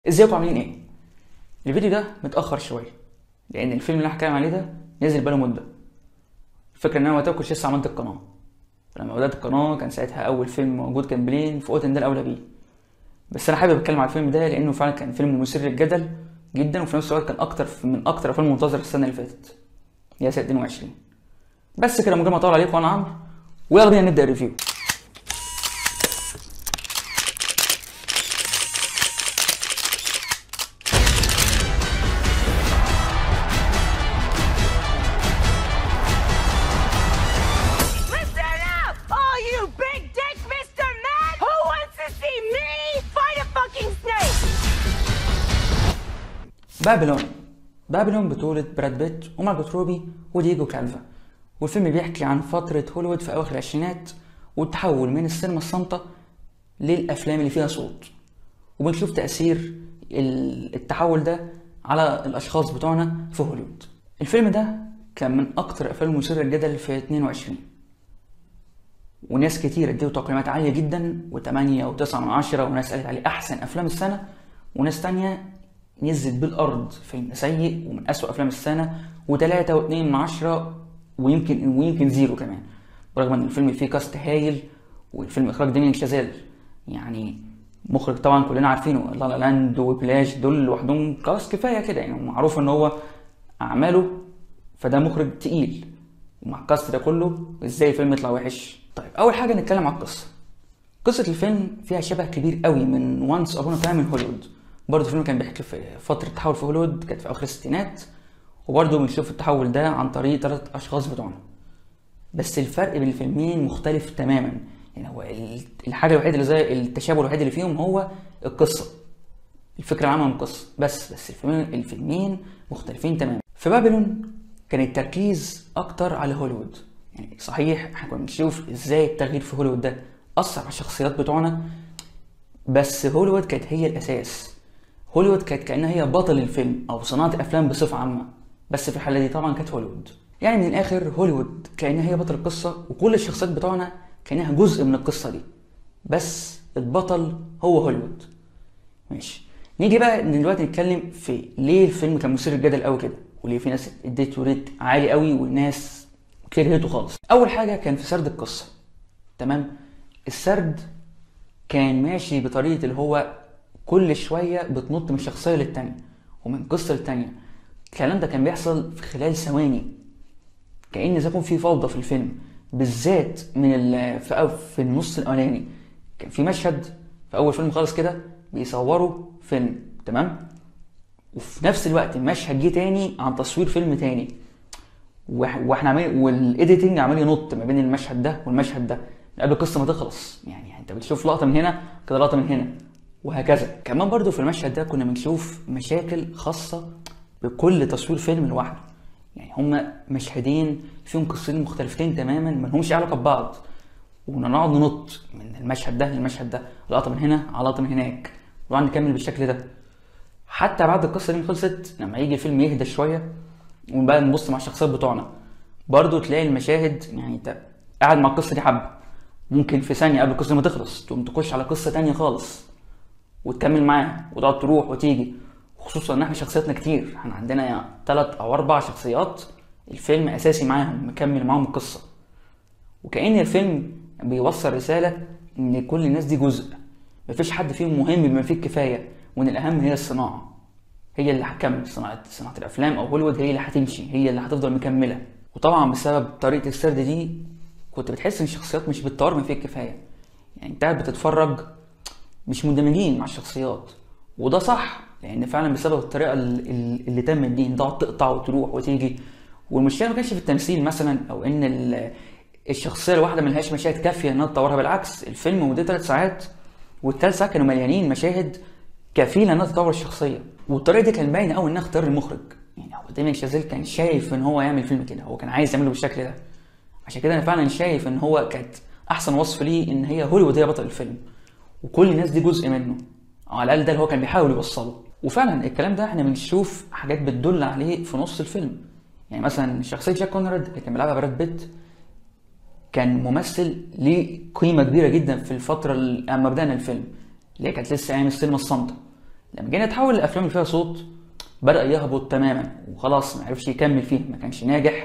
ازيكم عاملين ايه الفيديو ده متاخر شويه لان الفيلم اللي انا هتكلم عليه ده نزل بقاله مده الفكره ان انا وقتها كنت لسه عملت القناه لما بدات القناه كان ساعتها اول فيلم موجود كان بلين فقلت ان ده الاولى بيه بس انا حابب اتكلم على الفيلم ده لانه فعلا كان فيلم مثير للجدل جدا وفي نفس الوقت كان اكتر من اكتر افلام منتظره السنه اللي فاتت يا سنه 22 بس كده من غير ما اطول عليكم انا عمرو ويلا بينا نبدا الريفيو Listen up! All you big dick Mr. Man! Who wants to see me fight a fucking snake? بابلون بابلون بطولة براد بيت ومارجوت روبي ودييجو كالفا والفيلم بيحكي عن فترة هوليوود في أواخر العشرينات والتحول من السينما الصامتة للأفلام اللي فيها صوت وبنشوف تأثير ال- التحول ده على الأشخاص بتوعنا في هوليوود الفيلم ده كان من أكتر الأفلام المثيرة للجدل في 22 وناس كتير اديله تقييمات عالية جدا وتمانية وتسعة من عشرة وناس قالت عليه أحسن أفلام السنة وناس تانية نزلت بالأرض فيلم سيء ومن أسوأ أفلام السنة وتلاتة واتنين من عشرة ويمكن ويمكن زيرو كمان برغم إن الفيلم فيه كاست هايل والفيلم إخراج ديمين شازيل يعني مخرج طبعا كلنا عارفينه لا لا لاند وبلاش دول لوحدهم كاست كفاية كده يعني معروف إن هو أعماله فده مخرج تقيل ومع الكاست ده كله ازاي الفيلم يطلع وحش طيب اول حاجه نتكلم على القصه قصه الفيلم فيها شبه كبير قوي من وانس ابون تايم من هوليوود برضه الفيلم كان بيحكي في فتره تحول في هوليوود كانت في اواخر الستينات وبرضه بنشوف التحول ده عن طريق ثلاث اشخاص بتوعنا بس الفرق بين الفيلمين مختلف تماما يعني هو ال- الحاجه الوحيده اللي زي التشابه الوحيد اللي فيهم هو القصه الفكره العامه من القصه بس بس الفيلمين الفيلمين مختلفين تماما في بابلون كان التركيز اكتر على هوليوود يعني صحيح احنا كنا بنشوف ازاي التغيير في هوليوود ده اثر على الشخصيات بتوعنا بس هوليوود كانت هي الاساس هوليوود كانت كانها هي بطل الفيلم او صناعه الافلام بصفه عامه بس في الحاله دي طبعا كانت هوليوود يعني من الاخر هوليوود كانها هي بطل القصه وكل الشخصيات بتوعنا كانها جزء من القصه دي بس البطل هو هوليوود ماشي نيجي بقى دلوقتي نتكلم في ليه الفيلم كان مثير للجدل قوي كده وليه في ناس اديته ريت عالي قوي والناس كرهته خالص اول حاجه كان في سرد القصه تمام السرد كان ماشي بطريقه اللي هو كل شويه بتنط من شخصيه للتانيه ومن قصه للتانيه الكلام ده كان بيحصل في خلال ثواني كأن زي يكون في فوضى في الفيلم بالذات من ال في, أو في النص الأولاني كان في مشهد في أول فيلم خالص كده بيصوروا فيلم تمام وفي نفس الوقت المشهد جه تاني عن تصوير فيلم تاني وإح- واحنا عاملين والايديتنج عمال ينط ما بين المشهد ده والمشهد ده قبل القصه ما تخلص يعني انت بتشوف لقطه من هنا كده لقطه من هنا وهكذا كمان برضو في المشهد ده كنا بنشوف مشاكل خاصه بكل تصوير فيلم لوحده يعني هما مشهدين فيهم قصتين مختلفتين تماما ما لهمش علاقه ببعض ونقعد ننط من المشهد ده للمشهد ده لقطه من هنا على لقطه من هناك ونقعد نكمل بالشكل ده حتى بعد القصه دي ما خلصت لما يجي الفيلم يهدى شويه ونبقى نبص مع الشخصيات بتوعنا برضو تلاقي المشاهد يعني انت قاعد مع القصه دي حبه ممكن في ثانيه قبل القصه ما تخلص تقوم تخش على قصه تانية خالص وتكمل معاها وتقعد تروح وتيجي خصوصا ان احنا شخصياتنا كتير احنا عندنا يعني ثلاث او اربع شخصيات الفيلم اساسي معاهم مكمل معاهم القصه وكأن الفيلم بيوصل رسالة إن كل الناس دي جزء مفيش حد فيهم مهم بما فيه الكفاية وإن الأهم هي الصناعة هي اللي هتكمل صناعة صناعة الأفلام أو هوليوود هي اللي هتمشي هي اللي هتفضل مكملة وطبعا بسبب طريقة السرد دي كنت بتحس إن الشخصيات مش بتطور ما فيه الكفاية يعني أنت قاعد بتتفرج مش مندمجين مع الشخصيات وده صح لان فعلا بسبب الطريقه ال- ال- اللي تمت دي إن تقعد تقطع وتروح وتيجي والمشكله ما كانش في التمثيل مثلا او ان ال- الشخصيه الواحده ملهاش مشاهد كافيه انها تطورها بالعكس الفيلم مدته ثلاث ساعات والثلاث ساعات كانوا مليانين مشاهد كفيله انها تطور الشخصيه والطريقه دي كان باينه قوي انها اختيار المخرج يعني هو دايما شازيل كان شايف ان هو يعمل فيلم كده هو كان عايز يعمله بالشكل ده عشان كده انا فعلا شايف ان هو كانت احسن وصف ليه ان هي هوليوود هي بطل الفيلم وكل الناس دي جزء منه أو على الاقل ده اللي هو كان بيحاول يوصله وفعلا الكلام ده احنا بنشوف حاجات بتدل عليه في نص الفيلم يعني مثلا شخصيه جاك كونراد اللي كان بيلعبها براد بيت كان ممثل ليه قيمه كبيره جدا في الفتره اللي- اما بدانا الفيلم اللي هي كانت لسه ايام السينما الصامته لما جينا نتحول للافلام اللي فيها صوت بدا يهبط تماما وخلاص ما عرفش يكمل فيها ما كانش ناجح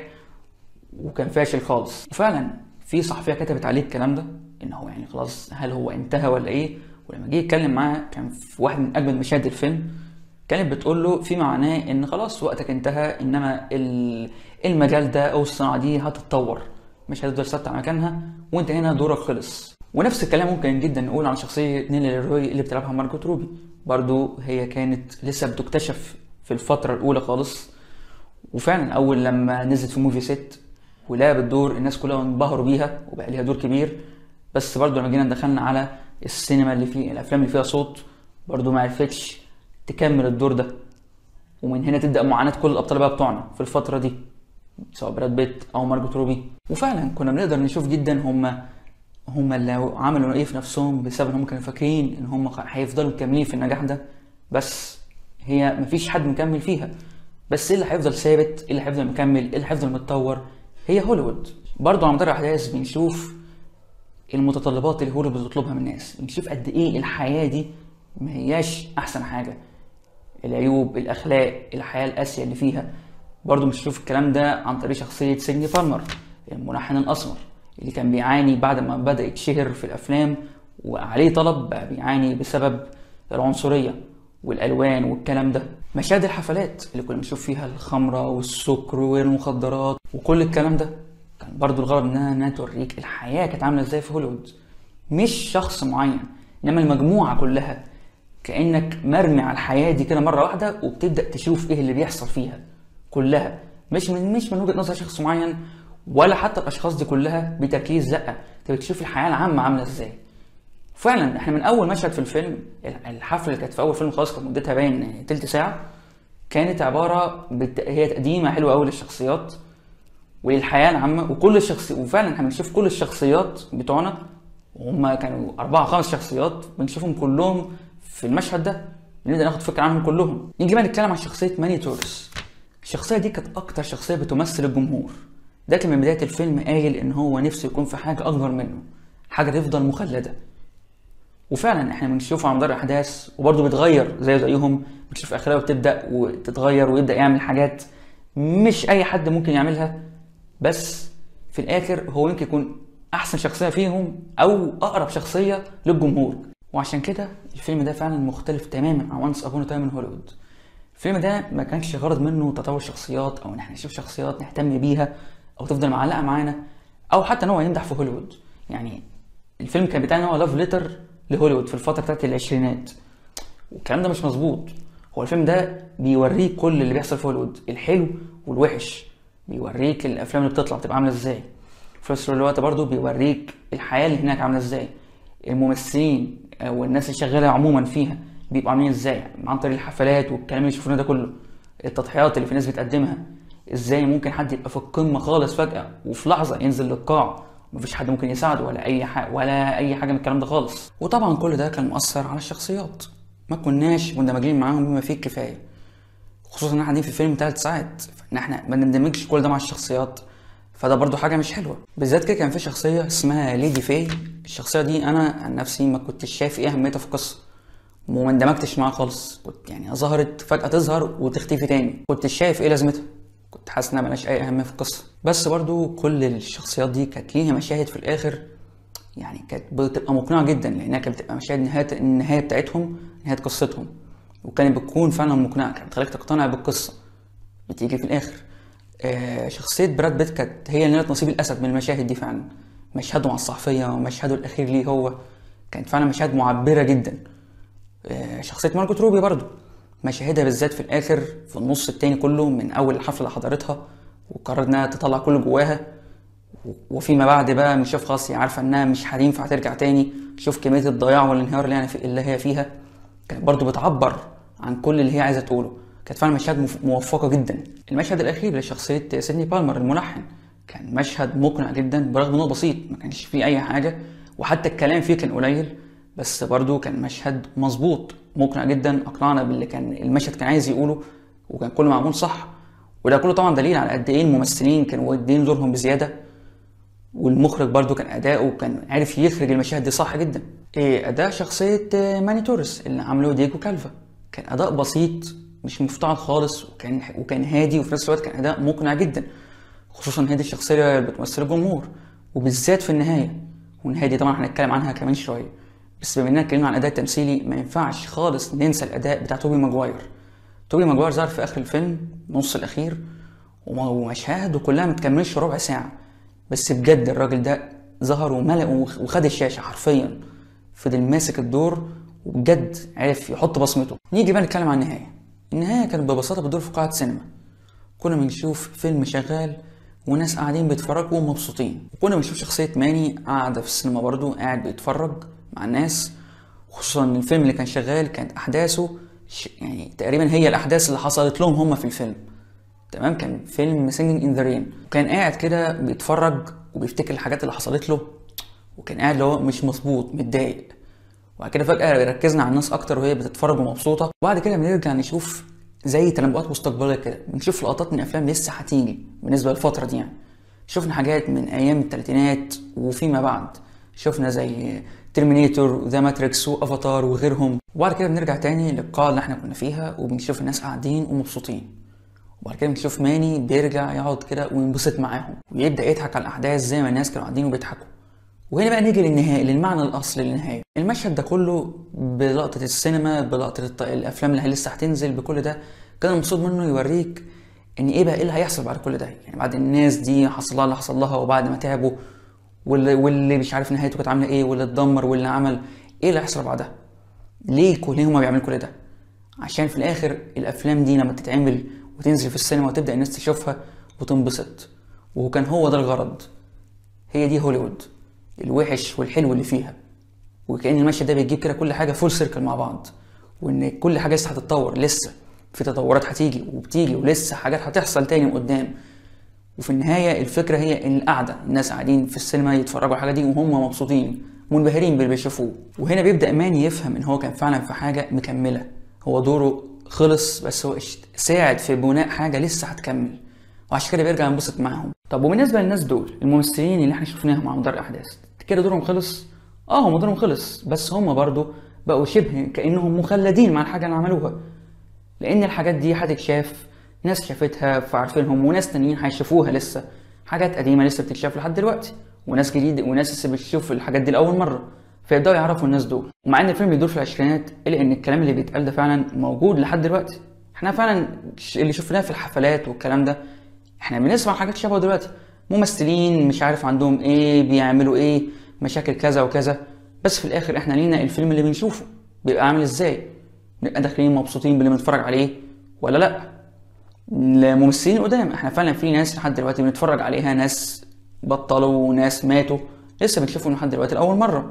وكان فاشل خالص وفعلا في صحفيه كتبت عليه الكلام ده ان هو يعني خلاص هل هو انتهى ولا ايه ولما جه يتكلم معاه كان في واحد من اجمل مشاهد الفيلم كانت بتقول له في معناه ان خلاص وقتك انتهى انما ال- المجال ده او الصناعه دي هتتطور مش هتفضل ثابته على مكانها وانت هنا دورك خلص ونفس الكلام ممكن جدا نقول عن شخصيه نيلي روي اللي بتلعبها ماركوت روبي برضو هي كانت لسه بتكتشف في الفتره الاولى خالص وفعلا اول لما نزلت في موفي ست ولعبت الدور الناس كلها انبهروا بيها وبقى ليها دور كبير بس برضو لما جينا دخلنا على السينما اللي فيه الافلام اللي فيها صوت برضو ما عرفتش تكمل الدور ده ومن هنا تبدا معاناه كل الابطال بقى بتوعنا في الفتره دي سواء براد بيت او مارجوت روبي وفعلا كنا بنقدر نشوف جدا هم هم اللي عملوا ايه في نفسهم بسبب ان هم كانوا فاكرين ان هم هيفضلوا مكملين في النجاح ده بس هي مفيش حد مكمل فيها بس ايه اللي هيفضل ثابت ايه اللي هيفضل مكمل ايه اللي هيفضل متطور هي هوليوود برضه على مدار الاحداث بنشوف المتطلبات اللي هوليوود بتطلبها من الناس بنشوف قد ايه الحياه دي ما هياش احسن حاجه العيوب الاخلاق الحياه القاسيه اللي فيها برضه بنشوف الكلام ده عن طريق شخصيه سيدني بالمر الملحن الاسمر اللي كان بيعاني بعد ما بدا يتشهر في الافلام وعليه طلب بقى بيعاني بسبب العنصريه والالوان والكلام ده مشاهد الحفلات اللي كنا بنشوف فيها الخمره والسكر والمخدرات وكل الكلام ده كان برضو الغرض منها انها توريك الحياه كانت عامله ازاي في هوليوود مش شخص معين انما المجموعه كلها كانك مرمي على الحياه دي كده مره واحده وبتبدا تشوف ايه اللي بيحصل فيها كلها مش من مش من وجهه نظر شخص معين ولا حتى الاشخاص دي كلها بتركيز لا انت بتشوف الحياه العامه عامله ازاي فعلا احنا من اول مشهد في الفيلم الحفله اللي كانت في اول فيلم خالص كانت مدتها باين تلت ساعه كانت عباره بت... هي تقديمه حلوه قوي للشخصيات وللحياه العامه وكل الشخص وفعلا احنا بنشوف كل الشخصيات بتوعنا وهم كانوا اربعه خمس شخصيات بنشوفهم كلهم في المشهد ده بنبدا ناخد فكره عنهم كلهم نيجي بقى نتكلم عن شخصيه ماني تورس الشخصيه دي كانت اكتر شخصيه بتمثل الجمهور ده كان من بدايه الفيلم قايل ان هو نفسه يكون في حاجه اكبر منه حاجه تفضل مخلده وفعلا احنا بنشوفه على مدار الاحداث وبرضه بيتغير زي زيهم بتشوف اخلاقه بتبدا وتتغير ويبدا يعمل حاجات مش اي حد ممكن يعملها بس في الاخر هو يمكن يكون احسن شخصيه فيهم او اقرب شخصيه للجمهور وعشان كده الفيلم ده فعلا مختلف تماما عن وانس ابون تايم ان هوليوود الفيلم ده ما كانش غرض منه تطور شخصيات او ان احنا نشوف شخصيات نهتم بيها او تفضل معلقه معانا او حتى ان هو ينجح في هوليوود يعني الفيلم كان بتاعنا هو لاف ليتر لهوليوود في الفتره بتاعت العشرينات والكلام ده مش مظبوط هو الفيلم ده بيوريك كل اللي بيحصل في هوليوود الحلو والوحش بيوريك الافلام اللي بتطلع بتبقى عامله ازاي في نفس الوقت برضه بيوريك الحياه اللي هناك عامله ازاي الممثلين والناس اللي شغاله عموما فيها بيبقوا عاملين ازاي عن طريق الحفلات والكلام اللي شفناه ده كله التضحيات اللي في ناس بتقدمها ازاي ممكن حد يبقى في القمه خالص فجاه وفي لحظه ينزل للقاع مفيش حد ممكن يساعده ولا اي حاجه ولا اي حاجه من الكلام ده خالص وطبعا كل ده كان مؤثر على الشخصيات ما كناش مندمجين معاهم بما فيه الكفايه خصوصا ان احنا قاعدين في فيلم ثلاث ساعات فان احنا ما نندمجش كل ده مع الشخصيات فده برضو حاجه مش حلوه بالذات كده كان في شخصيه اسمها ليدي فاي الشخصيه دي انا عن نفسي ما كنتش شايف ايه اهميتها في القصه وما اندمجتش معاها خالص كنت يعني ظهرت فجاه تظهر وتختفي تاني كنتش شايف ايه لازمتها كنت حاسس انها ملهاش اي اهميه في القصه بس برضو كل الشخصيات دي كانت ليها مشاهد في الاخر يعني كانت بتبقى مقنعه جدا لانها كانت بتبقى مشاهد نهايه النهايه بتاعتهم نهايه قصتهم وكانت بتكون فعلا مقنعه كانت بتخليك تقتنع بالقصه بتيجي في الاخر آه شخصيه براد بيت كانت هي اللي نالت نصيب الاسد من المشاهد دي فعلا مشهده مع الصحفيه ومشهده الاخير ليه هو كانت فعلا مشاهد معبره جدا آه شخصيه مارجوت روبي برضو مشاهدها بالذات في الاخر في النص التاني كله من اول الحفله اللي حضرتها وقررت انها تطلع كل جواها وفيما بعد بقى بنشوف خلاص هي عارفه انها مش هتنفع ترجع تاني شوف كميه الضياع والانهيار اللي, يعني في اللي هي فيها كانت برضو بتعبر عن كل اللي هي عايزه تقوله كانت فعلا مشاهد موفقه جدا المشهد الاخير لشخصيه سيدني بالمر الملحن كان مشهد مقنع جدا برغم انه بسيط ما كانش فيه اي حاجه وحتى الكلام فيه كان قليل بس برضو كان مشهد مظبوط مقنع جدا اقنعنا باللي كان المشهد كان عايز يقوله وكان كله معمول صح وده كله طبعا دليل على قد ايه الممثلين كانوا واخدين دورهم بزياده والمخرج برضو كان اداؤه كان عارف يخرج المشاهد دي صح جدا إيه اداء شخصيه ماني تورس اللي عامله دييجو كالفا كان اداء بسيط مش مفتعل خالص وكان وكان هادي وفي نفس الوقت كان اداء مقنع جدا خصوصا هذه الشخصيه اللي بتمثل الجمهور وبالذات في النهايه والنهايه دي طبعا هنتكلم عنها كمان شويه بس بما اننا اتكلمنا عن اداء تمثيلي ما ينفعش خالص ننسى الاداء بتاع توبي ماجواير توبي ماجواير ظهر في اخر الفيلم نص الاخير وم- ومشاهده كلها متكملش ربع ساعه بس بجد الراجل ده ظهر وملأ وخ- وخد الشاشه حرفيا فضل ماسك الدور وبجد عرف يحط بصمته نيجي بقى نتكلم عن النهايه النهايه كانت ببساطه بتدور في قاعه سينما كنا بنشوف فيلم شغال وناس قاعدين بيتفرجوا ومبسوطين وكنا بنشوف شخصية ماني قاعدة في السينما برضو قاعد بيتفرج مع الناس خصوصا ان الفيلم اللي كان شغال كانت احداثه ش- يعني تقريبا هي الاحداث اللي حصلت لهم هم في الفيلم تمام كان فيلم سينجينج ان ذا رين وكان قاعد كده بيتفرج وبيفتكر الحاجات اللي حصلت له وكان قاعد اللي هو مش مظبوط متضايق وبعد كده فجأة ركزنا على الناس أكتر وهي بتتفرج ومبسوطة وبعد كده بنرجع نشوف زي تنبؤات مستقبلية كده بنشوف لقطات من أفلام لسه هتيجي بالنسبة للفترة دي يعني شفنا حاجات من أيام التلاتينات وفيما بعد شفنا زي ترمينيتور وذا ماتريكس وافاتار وغيرهم وبعد كده بنرجع تاني للقاعة اللي احنا كنا فيها وبنشوف الناس قاعدين ومبسوطين وبعد كده بنشوف ماني بيرجع يقعد كده وينبسط معاهم ويبدأ يضحك على الأحداث زي ما الناس كانوا قاعدين وبيضحكوا وهنا بقى نيجي للنهاية للمعنى الأصلي للنهاية المشهد ده كله بلقطة السينما بلقطة الط- الأفلام اللي لسه هتنزل بكل ده كان المقصود منه يوريك إن إيه بقى إيه اللي هيحصل بعد كل ده يعني بعد الناس دي حصل لها اللي حصل لها وبعد ما تعبوا واللي, واللي مش عارف نهايته كانت عاملة إيه واللي اتدمر واللي عمل إيه اللي هيحصل بعدها ليه كل هما بيعملوا كل ده عشان في الاخر الافلام دي لما تتعمل وتنزل في السينما وتبدا الناس تشوفها وتنبسط وكان هو ده الغرض هي دي هوليوود الوحش والحلو اللي فيها وكأن المشهد ده بيجيب كده كل حاجة فول سيركل مع بعض وإن كل حاجة لسه هتتطور لسه في تطورات هتيجي وبتيجي ولسه حاجات هتحصل تاني قدام وفي النهاية الفكرة هي إن القعدة الناس قاعدين في السينما يتفرجوا على الحاجة دي وهم مبسوطين منبهرين باللي بيشوفوه وهنا بيبدأ ماني يفهم إن هو كان فعلا في حاجة مكملة هو دوره خلص بس هو اشت- ساعد في بناء حاجة لسه هتكمل وعشان كده بيرجع ينبسط معاهم طب وبالنسبة للناس دول الممثلين اللي احنا شفناهم على مدار الأحداث كده دورهم خلص اه هم دورهم خلص بس هم برضو بقوا شبه كأنهم مخلدين مع الحاجة اللي عملوها لان الحاجات دي هتتشاف ناس شافتها فعارفينهم وناس تانيين هيشوفوها لسه حاجات قديمه لسه بتتشاف لحد دلوقتي وناس جديد وناس لسه بتشوف الحاجات دي لاول مره فيبداوا يعرفوا الناس دول ومع ان الفيلم بيدور في العشرينات الا ان الكلام اللي بيتقال ده فعلا موجود لحد دلوقتي احنا فعلا ش- اللي شفناه في الحفلات والكلام ده احنا بنسمع حاجات شبه دلوقتي ممثلين مش عارف عندهم ايه بيعملوا ايه مشاكل كذا وكذا بس في الاخر احنا لينا الفيلم اللي بنشوفه بيبقى عامل ازاي نبقى داخلين مبسوطين باللي بنتفرج عليه ولا لا الممثلين قدام احنا فعلا في ناس لحد دلوقتي بنتفرج عليها ناس بطلوا وناس ماتوا لسه بنشوفهم لحد دلوقتي لاول مره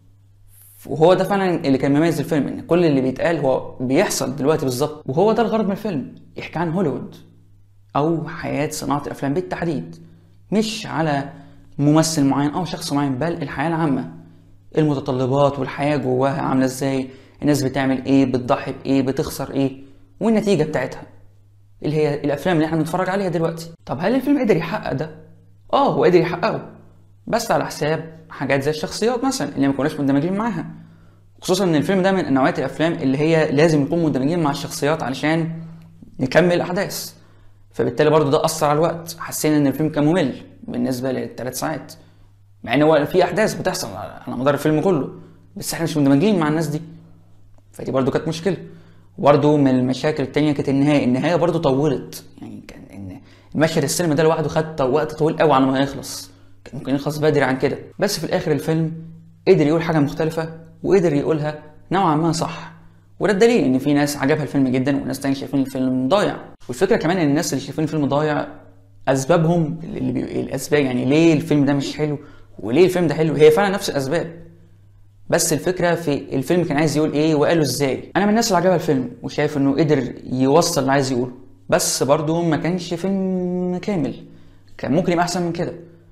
وهو ده فعلا اللي كان مميز الفيلم ان كل اللي بيتقال هو بيحصل دلوقتي بالظبط وهو ده الغرض من الفيلم يحكي عن هوليوود او حياه صناعه الافلام بالتحديد مش على ممثل معين او شخص معين بل الحياه العامه المتطلبات والحياه جواها عامله ازاي الناس بتعمل ايه بتضحي بايه بتخسر ايه والنتيجه بتاعتها اللي هي الافلام اللي احنا بنتفرج عليها دلوقتي طب هل الفيلم قدر يحقق ده اه هو قدر يحققه بس على حساب حاجات زي الشخصيات مثلا اللي ما كناش مندمجين معاها خصوصا ان الفيلم ده من نوعيه الافلام اللي هي لازم نكون مندمجين مع الشخصيات علشان نكمل الاحداث فبالتالي برضو ده اثر على الوقت حسينا ان الفيلم كان ممل بالنسبه للثلاث ساعات مع ان هو في احداث بتحصل على مدار الفيلم كله بس احنا مش مندمجين مع الناس دي فدي برضو كانت مشكله وبرضو من المشاكل التانية كانت النهاية النهاية برضو طولت يعني كان ان المشهد السينما ده لوحده خد وقت طويل قوي على ما يخلص كان ممكن يخلص بدري عن كده بس في الاخر الفيلم قدر يقول حاجة مختلفة وقدر يقولها نوعا ما صح وده الدليل ان في ناس عجبها الفيلم جدا وناس تانية شايفين الفيلم ضايع والفكرة كمان ان الناس اللي شايفين الفيلم ضايع اسبابهم اللي بي... الاسباب يعني ليه الفيلم ده مش حلو وليه الفيلم ده حلو هي فعلا نفس الاسباب بس الفكره في الفيلم كان عايز يقول ايه وقاله ازاي انا من الناس اللي عجبها الفيلم وشايف انه قدر يوصل اللي عايز يقوله بس برضه ما كانش فيلم كامل كان ممكن يبقى احسن من كده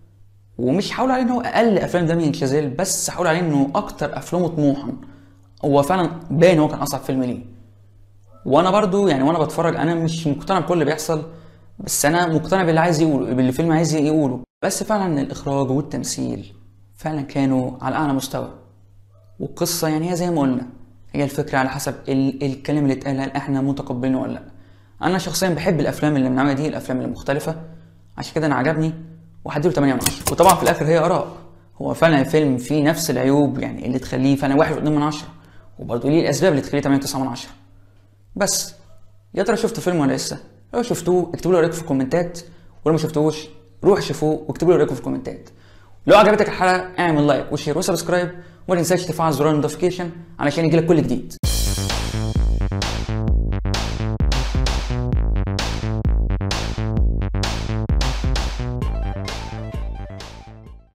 ومش هقول عليه ان هو اقل افلام دامين شازيل بس هقول عليه انه اكتر افلامه طموحا هو فعلا باين هو كان اصعب فيلم ليه وانا برضو يعني وانا بتفرج انا مش مقتنع بكل اللي بيحصل بس انا مقتنع باللي عايز يقوله باللي الفيلم عايز يقوله بس فعلا الاخراج والتمثيل فعلا كانوا على اعلى مستوى والقصة يعني هي زي ما قلنا هي الفكرة على حسب ال الكلام اللي اتقال هل احنا متقبلينه ولا لا انا شخصيا بحب الافلام اللي من النوعية دي الافلام المختلفة عشان كده انا عجبني وهديله 8 من 10 وطبعا في الاخر هي اراء هو فعلا الفيلم فيه نفس العيوب يعني اللي تخليه فعلا واحد واتنين من عشرة وبرضه ليه الاسباب اللي تخليه 8 9 من 10 بس يا ترى شفتوا الفيلم ولا لسه؟ لو شفتوه اكتبوا لي رايكم في الكومنتات ولو ما شفتوش روح شوفوه واكتبوا لي رايكم في الكومنتات لو عجبتك الحلقه اعمل لايك وشير وسبسكرايب وما تنساش تفعل زرار النوتيفيكيشن علشان يجيلك كل جديد